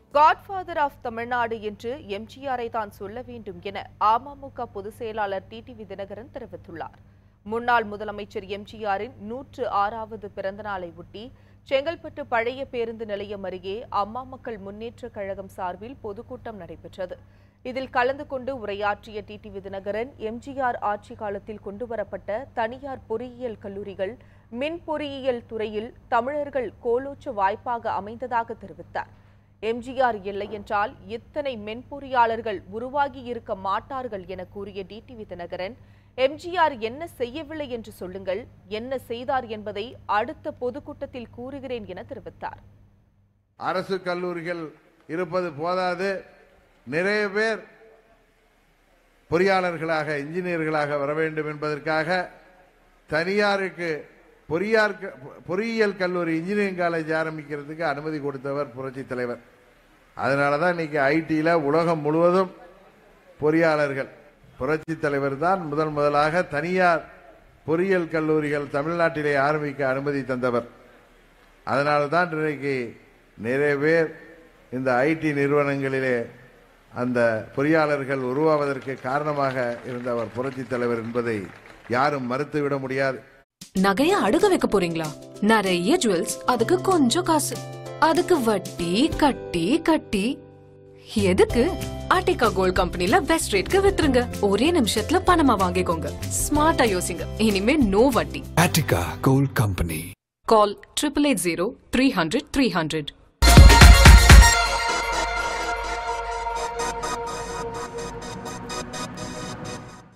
Godfather of Tamil Nadu என்று எம்ஜிஆரை தான் சொல்ல வேண்டும் என அமமுக பொதுச் செயலாளர் டிடிவி தினகரன் தெரிவித்துள்ளார் முன்னாள் முதலமைச்சர் எம்ஜிஆரின் நூற்று ஆறாவது பிறந்த நாளை ஒட்டி செங்கல்பட்டு பழைய பேருந்து நிலையம் அருகே அம்மா மக்கள் முன்னேற்றக் கழகம் சார்பில் பொதுக்கூட்டம் நடைபெற்றது இதில் கலந்து கொண்டு உரையாற்றிய டிடிவி தினகரன் எம்ஜிஆர் ஆட்சி காலத்தில் கொண்டுவரப்பட்ட தனியார் பொறியியல் கல்லூரிகள் மின் பொறியியல் துறையில் தமிழர்கள் கோலோச்ச வாய்ப்பாக அமைந்ததாக தெரிவித்தார் எம்ஜிஆர் இல்லை என்றால் இத்தனை மென்பொறியாளர்கள் உருவாகி இருக்க மாட்டார்கள் என கூறிய டிடிவி தினகரன் எம்ஜிஆர் என்ன செய்யவில்லை என்று சொல்லுங்கள் என்ன செய்தார் என்பதை அடுத்த பொதுக்கூட்டத்தில் கூறுகிறேன் என தெரிவித்தார் அரசு கல்லூரிகள் இருப்பது போதாது நிறைய பேர் பொறியாளர்களாக இன்ஜினியர்களாக வர வேண்டும் என்பதற்காக தனியாருக்கு பொறியார் க- பொறியியல் கல்லூரி இன்ஜினியரிங் காலேஜ் ஆரம்பிக்கிறதுக்கு அனுமதி கொடுத்தவர் புரட்சி தலைவர் அதனால தான் இன்னைக்கு ஐடியில் உலகம் முழுவதும் பொறியாளர்கள் புரட்சி தலைவர் தான் முதல் முதலாக தனியார் பொறியியல் கல்லூரிகள் தமிழ்நாட்டிலே ஆரம்பிக்க அனுமதி தந்தவர் அதனால தான் இன்றைக்கு நிறைய பேர் இந்த ஐடி நிறுவனங்களிலே அந்த பொறியாளர்கள் உருவாவதற்கு காரணமாக இருந்தவர் புரட்சி தலைவர் என்பதை யாரும் மறுத்துவிட முடியாது நகைய அடுக வைக்க போறீங்களா நிறைய ஜுவல்ஸ் அதுக்கு கொஞ்சம் காசு அதுக்கு வட்டி கட்டி கட்டி எதுக்கு ஆர்டிகா கோல்ட் கம்பெனில பெஸ்ட் ரேட்க்கு வித்துருங்க ஒரே நிமிஷத்துல பணமா வாங்கிக்கோங்க ஸ்மார்ட்டா யோசிங்க இனிமே நோ வட்டி Attica Gold Company. Call triple eight zero three hundred three hundred